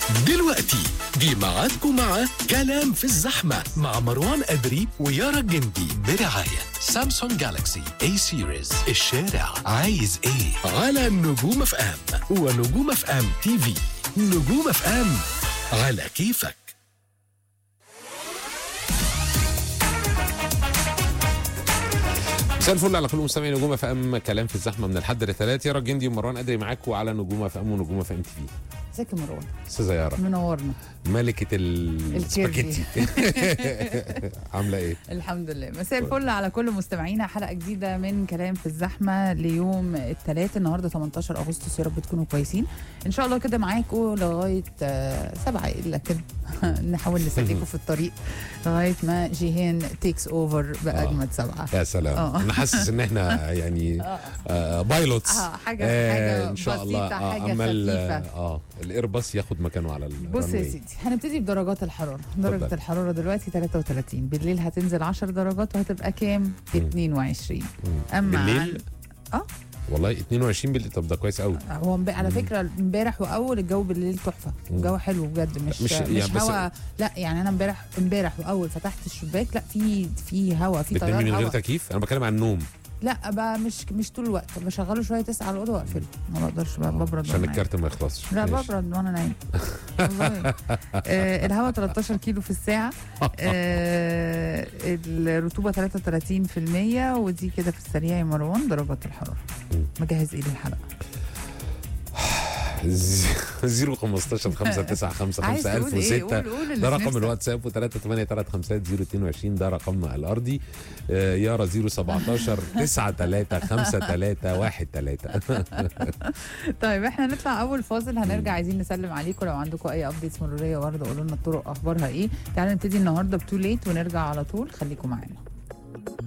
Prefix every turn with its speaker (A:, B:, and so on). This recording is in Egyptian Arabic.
A: دلوقتي جه ميعادكم مع كلام في الزحمة مع مروان أدري ويارا الجندي برعاية سامسونج جالاكسي اي سيريز الشارع عايز ايه على نجوم اف ام ونجوم اف ام تي في نجوم اف ام على كيفك
B: مساء الفل على كل مستمعي نجوم اف ام كلام في الزحمه من الحد للثلاث يارا الجندي ومروان ادري معاكم على نجوم اف ام ونجوم اف ام تي في
C: ازيك يا مروان
B: استاذه يارا
C: منورنا
B: ملكه السباجيتي عامله ايه؟
C: الحمد لله مساء الفل على كل مستمعينا حلقه جديده من كلام في الزحمه ليوم الثلاث النهارده 18 اغسطس يا رب تكونوا كويسين ان شاء الله كده معاكم لغايه آه، سبعة الا كده نحاول نسليكم في الطريق لغايه ما جيهان تيكس اوفر باجمد سبعه
B: يا سلام
C: آه.
B: انا حاسس ان احنا يعني آه بايلوتس
C: اه حاجه حاجه
B: ان شاء الله
C: بسيطه
B: آه
C: حاجه
B: عمال
C: خفيفه
B: اه الايرباص ياخد مكانه على
C: بص يا
B: الرنوي.
C: سيدي هنبتدي بدرجات الحراره درجه
B: اتفضل.
C: الحراره دلوقتي 33 بالليل هتنزل 10 درجات وهتبقى كام 22
B: مم.
C: اما
B: بالليل
C: عن-
B: والله 22 بالليل طب ده كويس قوي
C: هو امب- على فكره امبارح واول الجو بالليل تحفه
B: مم.
C: الجو حلو بجد مش
B: مش-
C: مش,
B: يعني
C: مش
B: بس-
C: هوا لا يعني انا امبارح امبارح واول فتحت الشباك لا في في هوا في
B: بتنامي
C: تيار
B: من غير
C: هوا
B: تكييف انا بتكلم عن النوم
C: لا بقى مش مش طول الوقت بشغله شويه تسعة على الاوضه واقفله ما بقدرش بقى ببرد
B: عشان
C: وأنا نايم.
B: الكارت ما يخلصش
C: لا
B: ماشي.
C: ببرد وانا نايم والله آه الهواء 13 كيلو في الساعه آه الرطوبه 33% ودي كده في السريع يا مروان درجات الحراره
B: مم.
C: مجهز ايه للحلقه
B: 0 15 5 9 5
C: عايز
B: 5
C: تقول ايه
B: 1006
C: قول قول اللي
B: ده
C: في
B: رقم
C: نفسك.
B: الواتساب و 3 8 3 5 0 22 ده رقمنا الارضي آه، يارا 0 17 9 3 5 3 1 3
C: طيب احنا نطلع اول فاصل هنرجع عايزين نسلم عليكم لو عندكم اي ابديتس مروريه برضه قولوا لنا الطرق اخبارها ايه تعالوا نبتدي النهارده بتو ليت ونرجع على طول خليكم معانا